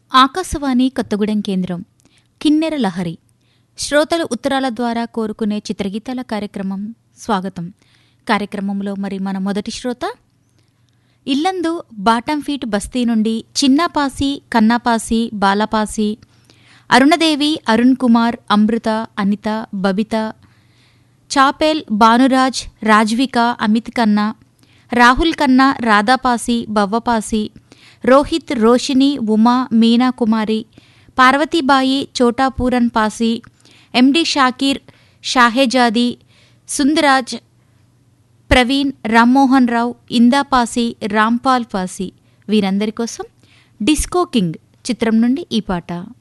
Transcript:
ఆకాశవాణి కొత్తగూడెం కేంద్రం కిన్నెర లహరి శ్రోతలు ఉత్తరాల ద్వారా కోరుకునే చిత్రగీతాల కార్యక్రమం స్వాగతం కార్యక్రమంలో మరి మన మొదటి శ్రోత ఇల్లందు బాటం ఫీట్ బస్తీ నుండి చిన్నపాసి కన్నాపాసి బాలపాసి అరుణదేవి అరుణ్ కుమార్ అమృత అనిత బబిత చాపేల్ భానురాజ్ రాజ్విక అమిత్ కన్నా రాహుల్ కన్నా రాధాపాసి బవ్వపాసి రోహిత్ రోషిని ఉమా మీనా కుమారి పార్వతీబాయి చోటాపూరన్ పాసి ఎండి షాకీర్ షాహేజాది సుందరాజ్ ప్రవీణ్ రామ్మోహన్ రావు ఇందాపాసి రాంపాల్ పాసి వీరందరి కోసం డిస్కో కింగ్ చిత్రం నుండి ఈ పాట